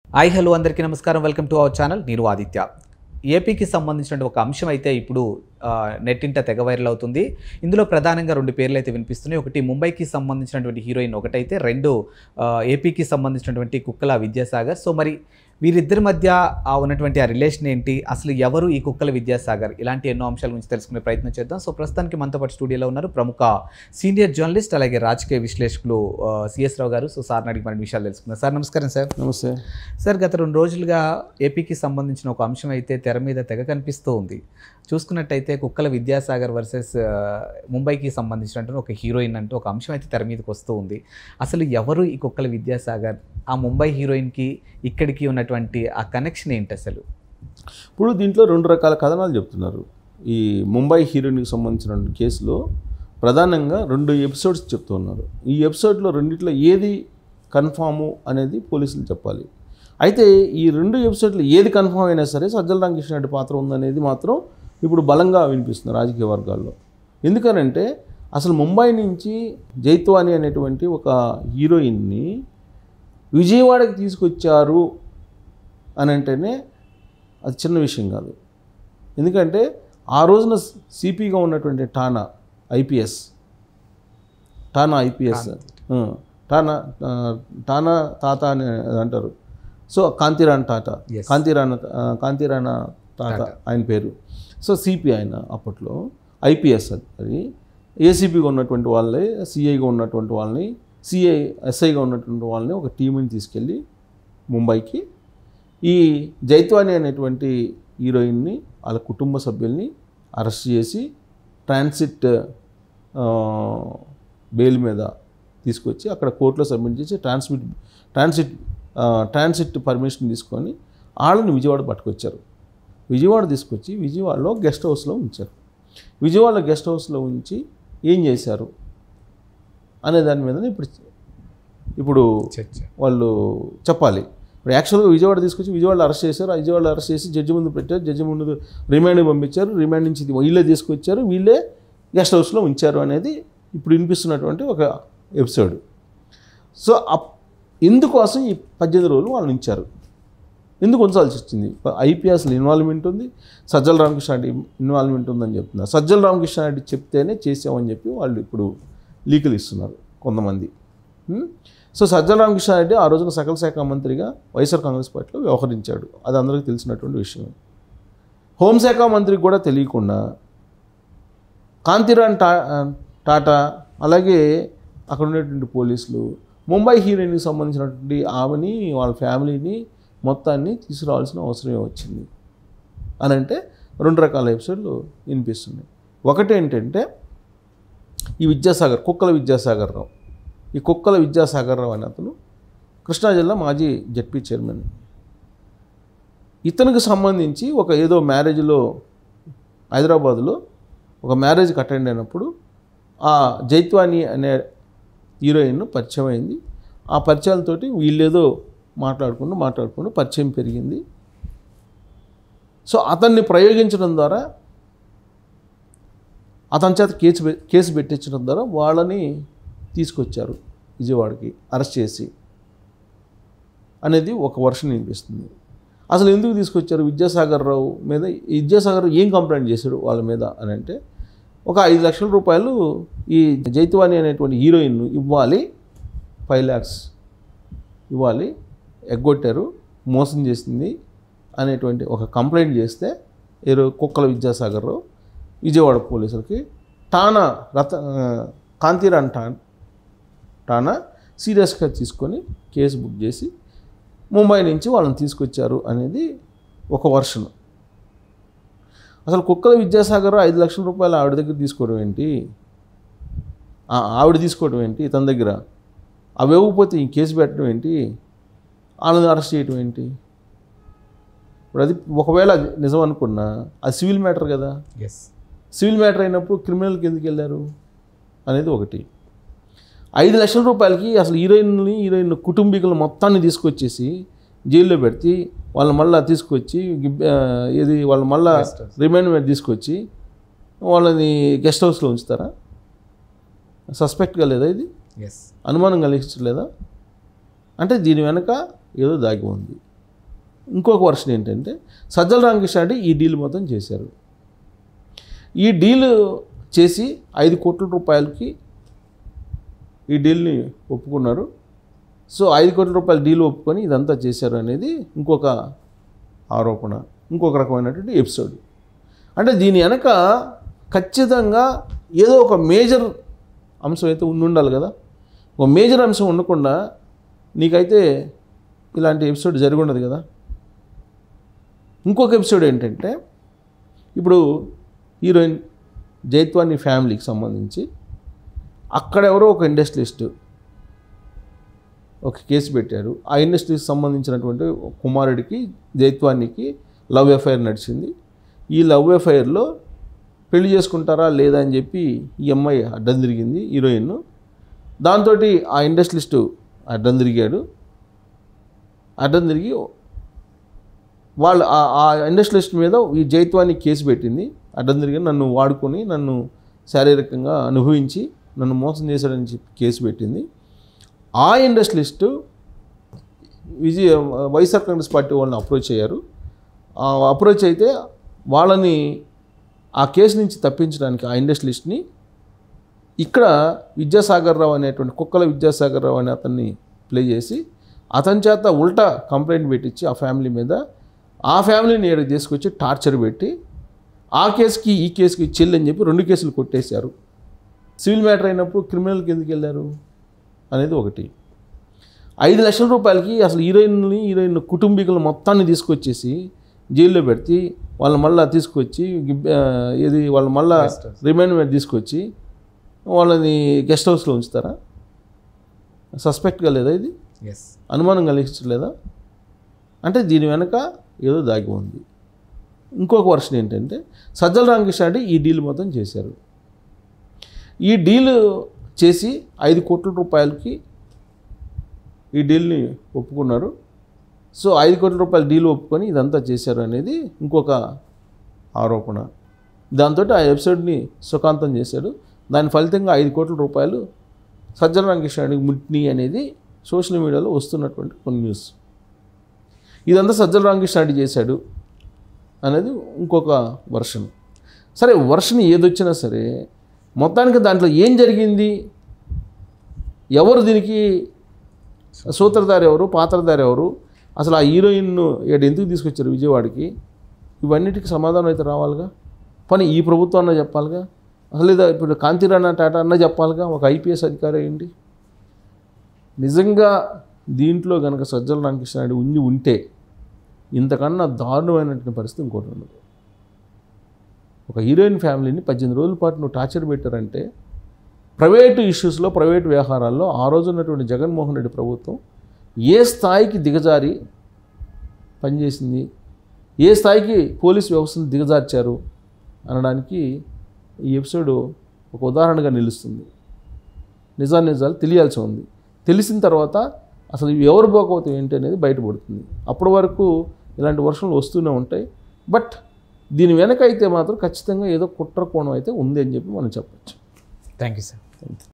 Hi hello అందరికీ నమస్కారం welcome to our channel నేను ఆదిత్య ఏపీకి సంబంధించిన ఒక అంశం అయితే ఇప్పుడు ఆ, నెట్టింట తెగ వైరల్ అవుతుంది ఇందులో ప్రధానంగా రెండు పేర్లు అయితే వినిపిస్తున్నాయి ఒకటి ముంబైకి సంబంధించినటువంటి హీరోయిన్ ఒకటైతే రెండు ఆ, ఏపీకి సంబంధించినటువంటి కుక్కల విద్యాసాగర్ సో మరి వీరిద్దరి మధ్య ఆ ఉన్నటువంటి ఆ రిలేషన్ ఏంటి అసలు ఎవరు ఈ కుక్కల విద్యాసాగర్ ఇలాంటి ఎన్నో అంశాల గురించి తెలుసుకునే ప్రయత్నం చేద్దాం సో ప్రస్తుతానికి మనతో పాటు స్టూడియోలో ఉన్నారు ప్రముఖ సీనియర్ జర్నలిస్ట్ అలాగే రాజకీయ విశ్లేషకులు సిఎస్ రావు గారు సో సార్ని అడిగి మన విషయాలు తెలుసుకున్నారు సార్ నమస్కారం సార్ నమస్తే సార్ గత రెండు రోజులుగా ఏపీకి సంబంధించిన ఒక అంశం అయితే తెర మీద తెగ కనిపిస్తూ ఉంది చూసుకున్నట్టయితే కుక్కల విద్యాసాగర్ వర్సెస్ ముంబైకి సంబంధించినటువంటి ఒక హీరోయిన్ అంటూ ఒక అంశం అయితే తెర మీదకి వస్తూ ఉంది అసలు ఎవరు ఈ కుక్కల విద్యాసాగర్ ఆ ముంబై హీరోయిన్కి ఇక్కడికి ఉన్నటువంటి ఆ కనెక్షన్ ఏంటి అసలు ఇప్పుడు దీంట్లో రెండు రకాల కథనాలు చెప్తున్నారు ఈ ముంబై హీరోయిన్కి సంబంధించిన కేసులో ప్రధానంగా రెండు ఎపిసోడ్స్ చెప్తున్నారు ఈ ఎపిసోడ్లో రెండిట్లో ఏది కన్ఫాము అనేది పోలీసులు చెప్పాలి అయితే ఈ రెండు ఎపిసోడ్లో ఏది కన్ఫామ్ అయినా సరే సజ్జల రామకృష్ణ రెడ్డి పాత్ర ఉందనేది మాత్రం ఇప్పుడు బలంగా వినిపిస్తుంది రాజకీయ వర్గాల్లో ఎందుకనంటే అసలు ముంబై నుంచి జైత్వాని అనేటువంటి ఒక హీరోయిన్ని విజయవాడకి తీసుకొచ్చారు అని అంటేనే అది చిన్న విషయం కాదు ఎందుకంటే ఆ రోజున సిపిగా ఉన్నటువంటి టానా ఐపీఎస్ టానా ఐపీఎస్ టానా ఆ, టానా తాత అని అంటారు సో కాంతిరాన్ టాటా Yes. కాంతిరాణ ఆ, కాంతిరాణ తాత ఆయన పేరు సో సిపి ఆయన అప్పట్లో ఐపీఎస్ అది అది ఏసీపీగా ఉన్నటువంటి వాళ్ళని సిఐగా ఉన్నటువంటి వాళ్ళని సిఐ ఎస్ఐగా ఉన్నటువంటి వాళ్ళని ఒక టీంని తీసుకెళ్ళి ముంబైకి ఈ జైత్వాని అనేటువంటి హీరోయిన్ని వాళ్ళ కుటుంబ సభ్యుల్ని అరెస్ట్ చేసి ట్రాన్సిట్ ఆ, బెయిల్ మీద తీసుకొచ్చి అక్కడ కోర్టులో సబ్మిట్ చేసి ట్రాన్స్మిట్ ట్రాన్సిట్ ఆ, ట్రాన్సిట్ పర్మిషన్ తీసుకొని వాళ్ళని విజయవాడ పట్టుకొచ్చారు విజయవాడ తీసుకొచ్చి విజయవాడలో గెస్ట్ హౌస్లో ఉంచారు విజయవాడలో గెస్ట్ హౌస్లో ఉంచి ఏం చేశారు అనే దాని మీద ఇప్పుడు ఇప్పుడు చర్చ వాళ్ళు చెప్పాలి ఇప్పుడు యాక్చువల్గా విజయవాడ తీసుకొచ్చి విజయవాడలో అరెస్ట్ చేశారు ఆ విజయవాడలో అరెస్ట్ చేసి జడ్జి ముందు పెట్టారు జడ్జి ముందు రిమాండ్ పంపించారు రిమాండ్ నుంచి ఇది వీళ్ళే తీసుకొచ్చారు వీళ్ళే గెస్ట్ హౌస్లో ఉంచారు అనేది ఇప్పుడు వినిపిస్తున్నటువంటి ఒక ఎపిసోడ్ సో అప్ ఎందుకోసం ఈ పద్దెనిమిది రోజులు వాళ్ళని ఉంచారు ఎందుకు ఉంచాల్సి వచ్చింది ఐపీఎస్లో ఇన్వాల్వ్మెంట్ ఉంది సజ్జల రామకృష్ణ రెడ్డి ఇన్వాల్వ్మెంట్ ఉందని చెప్తున్నారు సజ్జల రామకృష్ణ రెడ్డి చెప్తేనే చేసామని చెప్పి వాళ్ళు ఇప్పుడు లీకులు ఇస్తున్నారు కొంతమంది ఉం? సో సజ్జల రామకృష్ణ రెడ్డి ఆ రోజున సకల శాఖ మంత్రిగా వైఎస్ఆర్ కాంగ్రెస్ పార్టీలో వ్యవహరించాడు అది అందరికీ తెలిసినటువంటి విషయం హోంశాఖ మంత్రికి కూడా తెలియకుండా కాంతిరాన్ టా టాటా అలాగే అక్కడ ఉన్నటువంటి పోలీసులు ముంబై హీరోయిన్కి సంబంధించినటువంటి ఆమెని వాళ్ళ ఫ్యామిలీని మొత్తాన్ని తీసుకురావాల్సిన అవసరమే వచ్చింది అని అంటే రెండు రకాల ఎపిసోడ్లు వినిపిస్తున్నాయి ఒకటి ఏంటంటే ఈ విద్యాసాగర్ కుక్కల విద్యాసాగర్ రావు ఈ కుక్కల విద్యాసాగర్ రావు అనే అతను కృష్ణా జిల్లా మాజీ జడ్పీ చైర్మన్ ఇతనికి సంబంధించి ఒక ఏదో మ్యారేజ్లో హైదరాబాద్లో ఒక మ్యారేజ్కి అటెండ్ అయినప్పుడు ఆ జైత్వాని అనే హీరోయిన్ పరిచయం అయింది ఆ పరిచయాలతోటి వీళ్ళేదో మాట్లాడుకుంటూ మాట్లాడుకుంటూ పరిచయం పెరిగింది సో అతన్ని ప్రయోగించడం ద్వారా అతని చేత కేసు పె- కేసు పెట్టించడం ద్వారా వాళ్ళని తీసుకొచ్చారు విజయవాడకి అరెస్ట్ చేసి అనేది ఒక వర్షన్ వినిపిస్తుంది అసలు ఎందుకు తీసుకొచ్చారు విద్యాసాగర్ రావు మీద ఈ విద్యాసాగర్ రావు ఏం కంప్లైంట్ చేశాడు వాళ్ళ మీద అని అంటే ఒక ఐదు లక్షల రూపాయలు ఈ జైత్వాని అనేటువంటి హీరోయిన్ ఇవ్వాలి ఫైవ్ ల్యాక్స్ ఇవ్వాలి ఎగ్గొట్టారు మోసం చేసింది అనేటువంటి ఒక కంప్లైంట్ చేస్తే ఏరో కుక్కల విద్యాసాగర్ రావు విజయవాడ పోలీసులకి టానా రత ఆ, కాంతిరాన్ టా టానా సీరియస్గా తీసుకొని కేసు బుక్ చేసి ముంబై నుంచి వాళ్ళని తీసుకొచ్చారు అనేది ఒక వర్షన్ అసలు కుక్కల విద్యాసాగర్ ఐదు లక్షల రూపాయలు ఆవిడ దగ్గర తీసుకోవడం ఏంటి ఆ, ఆవిడ తీసుకోవడం ఏంటి తన దగ్గర అవి ఇవ్వకపోతే ఈ కేసు పెట్టడం ఏంటి వాళ్ళని అరెస్ట్ చేయడం ఏంటి ఇప్పుడు అది ఒకవేళ అది నిజం అనుకున్నా అది సివిల్ మ్యాటర్ కదా ఎస్ సివిల్ మ్యాటర్ అయినప్పుడు క్రిమినల్కి ఎందుకు వెళ్ళారు అనేది ఒకటి ఐదు లక్షల రూపాయలకి అసలు హీరోయిన్ని హీరోయిన్ కుటుంబీకులు మొత్తాన్ని తీసుకొచ్చేసి జైల్లో పెడితే వాళ్ళని మళ్ళీ తీసుకొచ్చి గిబ్- ఆ, ఇది వాళ్ళు మళ్ళీ Guest house. రిమైండ్ మీద తీసుకొచ్చి వాళ్ళని గెస్ట్ హౌస్లో ఉంచుతారా సస్పెక్ట్గా లేదా ఇది ఎస్ అనుమానం కలిగించలేదా అంటే దీని వెనక ఏదో దాగి ఉంది ఇంకొక వర్షన్ ఏంటంటే సజ్జల రామకృష్ణ రెడ్డి ఈ డీల్ మొత్తం చేశారు ఈ డీల్ చేసి ఐదు కోట్ల రూపాయలకి ఈ డీల్ని ఒప్పుకున్నారు సో ఐదు కోట్ల రూపాయల డీల్ ఒప్పుకొని ఇదంతా చేశారు అనేది ఇంకొక ఆరోపణ ఇంకొక రకమైనటువంటి ఎపిసోడ్ అంటే దీని వెనక ఖచ్చితంగా ఏదో ఒక మేజర్ అంశం అయితే ఉండి ఉండాలి కదా ఒక మేజర్ అంశం ఉండకుండా నీకైతే ఇలాంటి ఎపిసోడ్ జరిగి ఉండదు కదా ఇంకొక ఎపిసోడ్ ఏంటంటే ఇప్పుడు హీరోయిన్ జైత్వాని ఫ్యామిలీకి సంబంధించి అక్కడెవరో ఒక ఇండస్ట్రియలిస్ట్ ఒక కేసు పెట్టారు ఆ ఇండస్ట్రీకి సంబంధించినటువంటి ఒక కుమారుడికి జైత్వానికి లవ్ ఎఫ్ఐఆర్ నడిచింది ఈ లవ్ ఎఫ్ఐఆర్లో పెళ్లి చేసుకుంటారా లేదా అని చెప్పి ఈ అమ్మాయి అడ్డం తిరిగింది హీరోయిన్ దాంతో ఆ ఇండస్ట్రియలిస్టు అడ్డం తిరిగాడు అడ్డం తిరిగి వాళ్ళు ఆ- ఆ ఇండస్ట్రియలిస్ట్ మీద ఈ జైత్వాన్ని కేసు పెట్టింది అడ్డం తిరిగి నన్ను వాడుకొని నన్ను శారీరకంగా అనుభవించి నన్ను మోసం చేశాడని చెప్పి కేసు పెట్టింది ఆ ఇండస్ట్రియలిస్టు విజయ వైఎస్ఆర్ కాంగ్రెస్ పార్టీ వాళ్ళని అప్రోచ్ అయ్యారు ఆ అప్రోచ్ అయితే వాళ్ళని ఆ కేసు నుంచి తప్పించడానికి ఆ ఇండస్ట్రియలిస్ట్ని ఇక్కడ విద్యాసాగర్ రావు అనేటువంటి కుక్కల విద్యాసాగర్ రావు అనే అతన్ని ప్లే చేసి అతని చేత ఉల్టా కంప్లైంట్ పెట్టించి ఆ ఫ్యామిలీ మీద ఆ ఫ్యామిలీని ఏడు తీసుకొచ్చి టార్చర్ పెట్టి ఆ కేసుకి ఈ కేసుకి చెల్లి అని చెప్పి రెండు కేసులు కొట్టేశారు సివిల్ మ్యాటర్ అయినప్పుడు క్రిమినల్కి ఎందుకు వెళ్ళారు అనేది ఒకటి ఐదు లక్షల రూపాయలకి అసలు హీరోయిన్ని హీరోయిన్ కుటుంబీకులు మొత్తాన్ని తీసుకొచ్చేసి జైల్లో పెడితే వాళ్ళని మళ్ళీ తీసుకొచ్చి గిబ్- ఆ, ఇది వాళ్ళు మళ్ళీ రిమైండ్ మీద తీసుకొచ్చి వాళ్ళని గెస్ట్ హౌస్లో ఉంచుతారా సస్పెక్ట్గా లేదా ఇది ఎస్ అనుమానం కలిగించలేదా అంటే దీని వెనక ఏదో దాగి ఉంది ఇంకొక వర్షన్ ఏంటంటే సజ్జల రామకృష్ణ రెడ్డి ఈ డీల్ మొత్తం చేశారు ఈ డీల్ చేసి ఐదు కోట్ల రూపాయలకి ఈ డీల్ని ఒప్పుకున్నారు సో ఐదు కోట్ల రూపాయల డీల్ ఒప్పుకొని ఇదంతా చేశారు అనేది ఇంకొక ఆరోపణ దాంతో ఆ ఎపిసోడ్ని సుఖాంతం చేశాడు దాని ఫలితంగా ఐదు కోట్ల రూపాయలు సజ్జల రామకృష్ణ రెడ్డికి ముట్ని అనేది సోషల్ మీడియాలో వస్తున్నటువంటి కొన్ని న్యూస్ ఇదంతా సజ్జల రామకృష్ణ రెడ్డి చేశాడు అనేది ఇంకొక వర్షన్ సరే వర్షన్ ఏదొచ్చినా సరే మొత్తానికి దాంట్లో ఏం జరిగింది ఎవరు దీనికి సూత్రధారి ఎవరు పాత్రధారి ఎవరు అసలు ఆ హీరోయిన్ను ఇక్కడ ఎందుకు తీసుకొచ్చారు విజయవాడకి ఇవన్నిటికి సమాధానం అయితే రావాలిగా పని ఈ ప్రభుత్వం అన్న చెప్పాలిగా అసలు లేదా ఇప్పుడు కాంతిరాణ టాటా అన్న చెప్పాలిగా ఒక ఐపీఎస్ అధికారి ఏంటి నిజంగా దీంట్లో కనుక సజ్జల రామకృష్ణారెడ్డి ఉండి ఉంటే ఇంతకన్నా దారుణమైనటువంటి పరిస్థితి ఇంకోటి ఉండదు ఒక హీరోయిన్ ఫ్యామిలీని పద్దెనిమిది రోజుల పాటు నువ్వు టార్చర్ పెట్టారంటే ప్రైవేటు ఇష్యూస్లో ప్రైవేటు వ్యవహారాల్లో ఆ రోజు ఉన్నటువంటి జగన్మోహన్ రెడ్డి ప్రభుత్వం ఏ స్థాయికి దిగజారి పనిచేసింది ఏ స్థాయికి పోలీస్ వ్యవస్థను దిగజార్చారు అనడానికి ఈ ఎపిసోడ్ ఒక ఉదాహరణగా నిలుస్తుంది నిజా నిజాలు తెలియాల్సి ఉంది తెలిసిన తర్వాత అసలు ఎవరు పోకపోతే ఏంటి అనేది బయటపడుతుంది అప్పటి వరకు ఇలాంటి వర్షాలు వస్తూనే ఉంటాయి బట్ దీని వెనక అయితే మాత్రం ఖచ్చితంగా ఏదో కుట్ర కోణం అయితే ఉంది అని చెప్పి మనం చెప్పచ్చు థ్యాంక్ యూ సార్